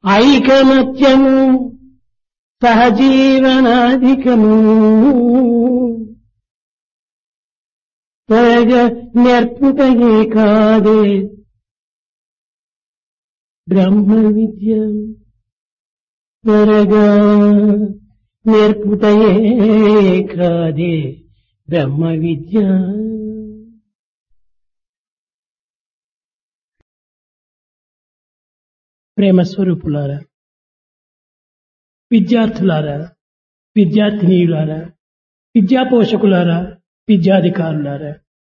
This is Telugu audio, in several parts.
ఐకమత్యము సహజీవనాధికము త్వరగ నేర్పుటయే కాదే బ్రహ్మ విద్య త్వరగా నేర్పుటయే కాదే బ్రహ్మ విద్య ప్రేమ స్వరూపులారా విద్యార్థులారా విద్యార్థినీయులారా విద్యా పోషకులారా విద్యాధికారులారా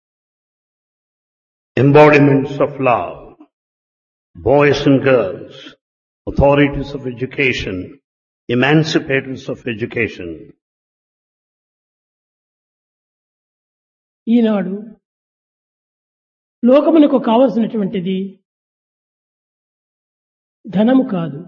embodiments of love, boys and girls, authorities of education, emancipators of education. ఈనాడు లోకమునకు కావలసినటువంటిది ధనము కాదు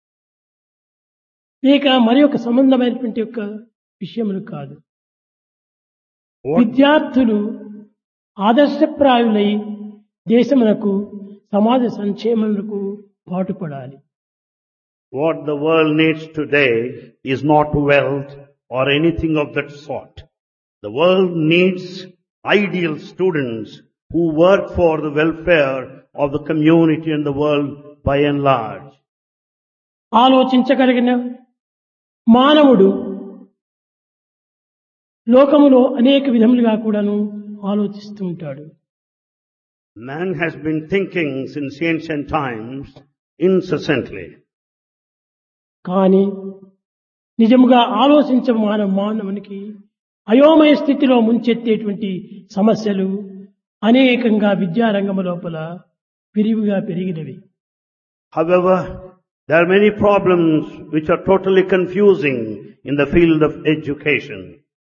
లేక మరి ఒక సంబంధమైనటువంటి యొక్క విషయములు కాదు What, విద్యార్థులు ఆదర్శప్రాయులై దేశమునకు సమాజ సంక్షేమములకు పాటుపడాలి what the world needs today is not wealth or anything of that sort. The world needs ideal students who work for the welfare of the community and the world by and large. ఆలోచించగలిగిన మానవుడు లోకములో అనేక విధములుగా కూడాను ఆలోచిస్తూ ఉంటాడు Man has been thinking since ancient times incessantly. కానీ నిజముగా ఆలోచించ మానవ మానవునికి అయోమయ స్థితిలో ముంచెత్తేటువంటి సమస్యలు అనేకంగా విద్యారంగము లోపల విరివిగా పెరిగినవి However, there are many problems which are totally confusing in the field of education.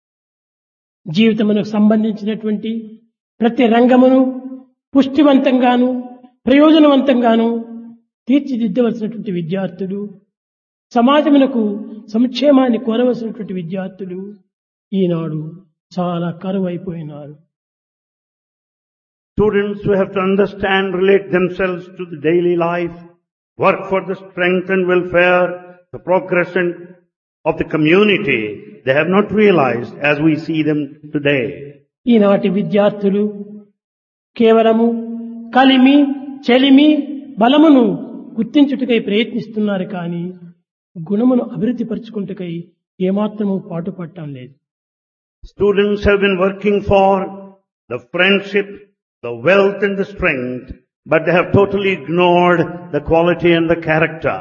జీవితమునకు సంబంధించినటువంటి ప్రతి రంగమును పుష్టివంతంగాను ప్రయోజనవంతంగాను తీర్చిదిద్దవలసినటువంటి విద్యార్థులు సమాజమునకు సంక్షేమాన్ని కోరవలసినటువంటి విద్యార్థులు ఈనాడు చాలా కరువైపోయినారు Students who have to understand, relate themselves to the daily life, work for the strength and welfare, the progression of the community, they have not realized as we see them today. ఈనాటి విద్యార్థులు కేవలము కలిమి చెలిమి బలమును గుర్తించుటకై ప్రయత్నిస్తున్నారు కానీ గుణమును అభివృద్ధి పరుచుకుంటకై ఏమాత్రము పాటుపడటం లేదు Students have been working for the friendship, the wealth and the strength, but they have totally ignored the quality and the character.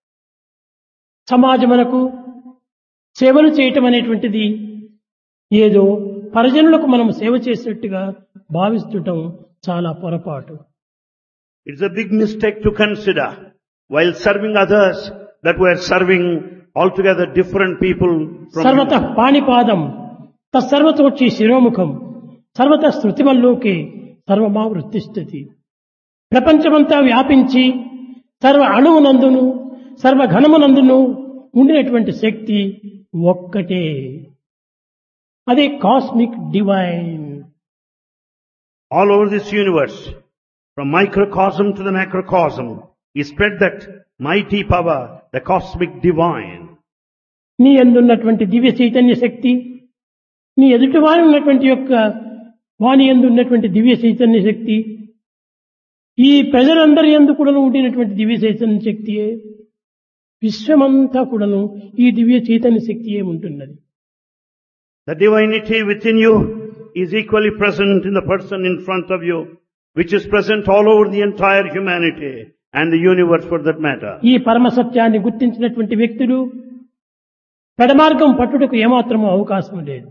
సమాజమునకు సేవలు చేయటం అనేటువంటిది ఏదో పరిజనులకు మనం సేవ చేసినట్టుగా భావిస్తుండటం చాలా పొరపాటు It's a big mistake to consider while serving others that we're serving altogether different people from సర్వత పాణిపాదం తత్సర్వతోచి శిరోముఖం సర్వత శృతిమల్లోకే సర్వమా వృత్తిస్థితి ప్రపంచమంతా వ్యాపించి సర్వ అణువునందును సర్వ ఘనమునందును ఉండినటువంటి శక్తి ఒక్కటే అదే cosmic divine all over this universe, from microcosm to the macrocosm, is spread that mighty power, the cosmic divine. నీ ఎందున్నటువంటి దివ్య చైతన్య శక్తి నీ ఎదుటి వారి ఉన్నటువంటి యొక్క వాని ఎందు ఉన్నటువంటి దివ్య చైతన్య శక్తి ఈ ప్రజలందరి ఎందు కూడాను ఉండినటువంటి దివ్య చైతన్య శక్తియే విశ్వమంతా కూడాను ఈ దివ్య చైతన్య శక్తియే ఉంటున్నది The divinity within you is equally present in the person in front of you, which is present all over the entire humanity and the universe for that matter. ఈ పరమ సత్యాన్ని గుర్తించినటువంటి వ్యక్తులు పెడమార్గం పట్టుటకు ఏమాత్రమూ అవకాశం లేదు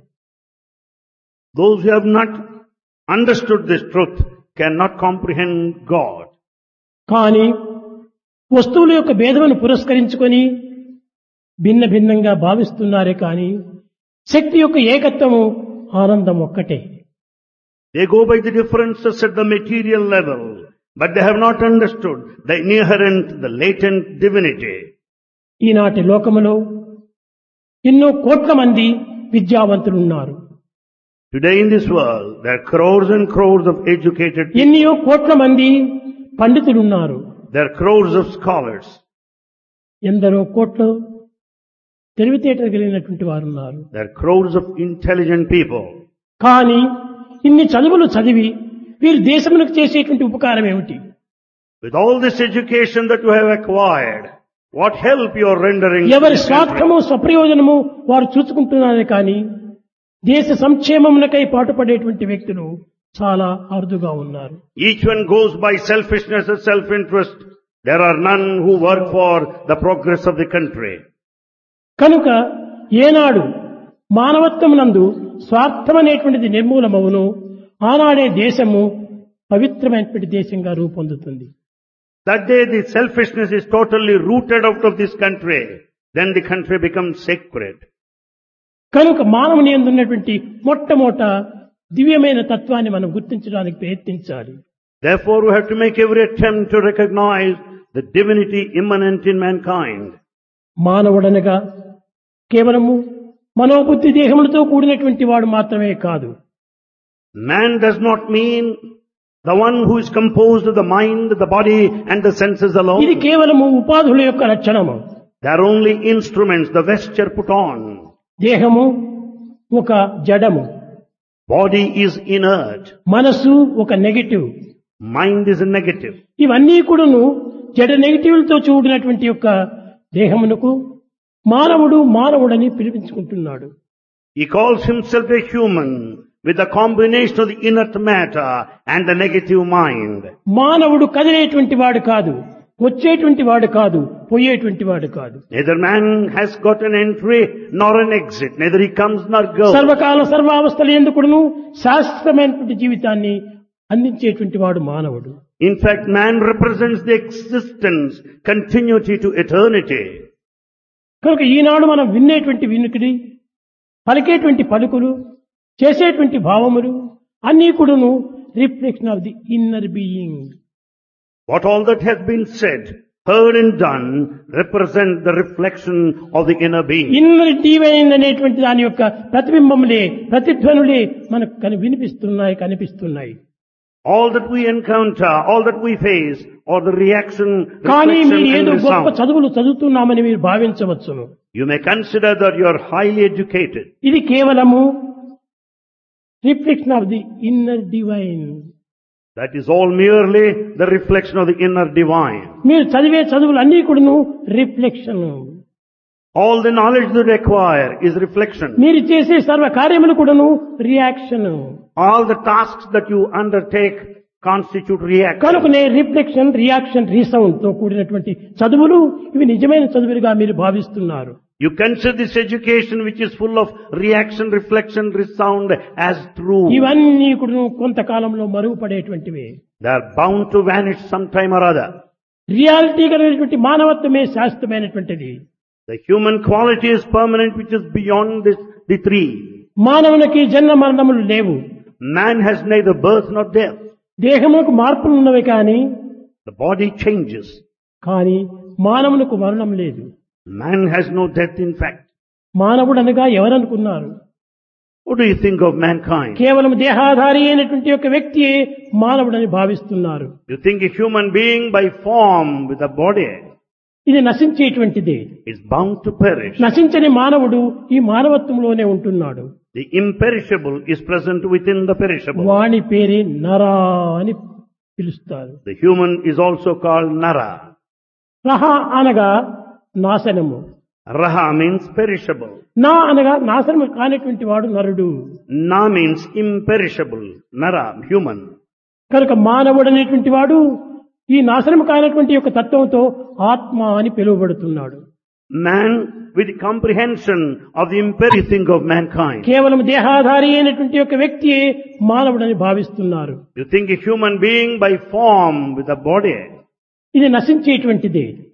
Those who have not understood this truth cannot comprehend God. కానీ వస్తువుల యొక్క భేదమును పురస్కరించుకొని భిన్న భిన్నంగా భావిస్తున్నారే కానీ శక్తి యొక్క ఏకత్వము ఆనందం ఒక్కటే They go by the differences at the material level, but they have not understood the inherent, the latent divinity. ఈనాటి లోకములో ఎన్నో కోట్ల మంది విద్యావంతులు ఉన్నారు Today in this world, there are crores and crores of educated people. ఎన్నో కోట్ల మంది పండితులు ఉన్నారు There are crores of scholars. ఎందరో కోట్లు తెలివితేటలు కలిగినటువంటి వారు ఉన్నారు There are crowds of intelligent people. కానీ ఇన్ని చదువులు చదివి వీరు దేశములకు చేసేటువంటి ఉపకారం ఏమిటి With all this education that you have acquired, what help you are rendering to ఎవరి this country? స్వార్థము స్వప్రయోజనము వారు చూసుకుంటున్నారే కానీ దేశ సంక్షేమమునకై పాటుపడేటువంటి వ్యక్తులు చాలా అరుదుగా ఉన్నారు Each one goes by selfishness and self-interest. There are none who work for the progress of the country. కనుక ఏనాడు మానవత్వమునందు స్వార్థమనేటువంటిది నిర్మూలమవును ఆనాడే దేశము పవిత్రమైనటువంటి దేశంగా రూపొందుతుంది That day the selfishness is totally rooted out of this country. Then the country becomes sacred. కనుక మానవుని ఎందున్నటువంటి మొట్టమొదట దివ్యమైన తత్వాన్ని మనం గుర్తించడానికి ప్రయత్నించాలి Therefore we have to make every attempt to recognize the divinity immanent in mankind. మానవుడనగా కేవలము మనోబుద్ధి దేహములతో కూడినటువంటి వాడు మాత్రమే కాదు Man does not mean the one who is composed of the mind, the body and the senses ఇది alone. కేవలము ఉపాధుల యొక్క లక్షణము They are only instruments, the vesture put on. దేహము ఒక జడము Body is inert. మనసు ఒక negative Mind is a negative. ఇవన్నీ కూడాను జడ నెగటివ్లతో చూడినటువంటి యొక్క దేహమునకు మానవుడు మానవుడని పిలిపించుకుంటున్నాడు He calls himself a human with a combination of the inert matter and the negative mind. మానవుడు కదిలేటువంటి వాడు కాదు వచ్చేటువంటి వాడు కాదు పోయేటువంటి వాడు కాదు Neither man has got an entry nor an exit. Neither he comes nor goes. సర్వకాల సర్వావస్థల ఎందుకును శాశ్వతమైనటువంటి జీవితాన్ని అందించేటువంటి వాడు మానవుడు In fact, man represents the existence, continuity to eternity. కనుక ఈనాడు మనం వినేటువంటి వినుకిడి పలికేటువంటి పలుకులు చేసేటువంటి భావములు అన్నీ కూడాను reflection of the inner being What all that has been said, heard and done represent the reflection of the inner being. Inner divine అనేటువంటి దాని యొక్క ప్రతిబింబములే ప్రతిధ్వనులే మనకు కని వినిపిస్తున్నాయి కనిపిస్తున్నాయి All that we encounter, all that we face, or the reaction, కానీ మీరు reflection ఏదో and గొప్ప resound. చదువులు చదువుతున్నామని మీరు భావించవచ్చును You may consider that you are highly educated. ఇది కేవలము reflection of the inner divine That is all merely the reflection of the inner divine. మీరు చదివే చదువులు అన్నీ కూడాను reflection All the knowledge that you acquire is reflection. మీరు చేసే సర్వ కార్యములు కూడాను reaction All the tasks that you undertake constitute reaction. కనుకనే రిఫ్లెక్షన్ రియాక్షన్ రీసౌండ్ తో కూడినటువంటి చదువులు ఇవి నిజమైన చదువులుగా మీరు భావిస్తున్నారు You consider this education which is full of reaction, reflection, resound as true. ఇవన్నీ కూడా కొంతకాలంలో మరుగుపడేటువంటివి They are bound to vanish sometime or other. Reality కలిగినటువంటి మానవత్వమే శాశ్వతమైనటువంటిది The human quality is permanent which is beyond this, the three. మానవునికి జన్మ మరణములు లేవు Man has neither birth nor death. దేహములకు మార్పులు ఉన్నవి కానీ The body changes. కానీ మానవునికి మరణం లేదు Man has no death in fact. మానవుడు అనగా ఎవరనుకున్నారు What do you think of mankind? కేవలం దేహాధారి అయినటువంటి ఒక వ్యక్తియే మానవుడని భావిస్తున్నారు You think a human being by form with a body ఇది నశించేటువంటిదే is bound to perish. నశించని మానవుడు ఈ మానవత్వంలోనే ఉంటున్నాడు The imperishable is present within the perishable. వాణి పేరే నరా అని పిలుస్తారు The human is also called Nara. రహ అనగా నాశనము Raha means perishable. నా అనగా నాశనము కానిటువంటి వాడు నరుడు Na means imperishable. Nara, human. కనుక మానవుడు అనేటువంటి వాడు ఈ నాశనం కానటువంటి యొక్క తత్వంతో ఆత్మ అని పిలువబడుతున్నాడు Man with comprehension of the imperative thing of mankind. కేవలం దేహాధారి అయినటువంటి యొక్క వ్యక్తియే మానవుడని భావిస్తున్నారు You think a human being by form with a body ఇది నశించేటువంటిదే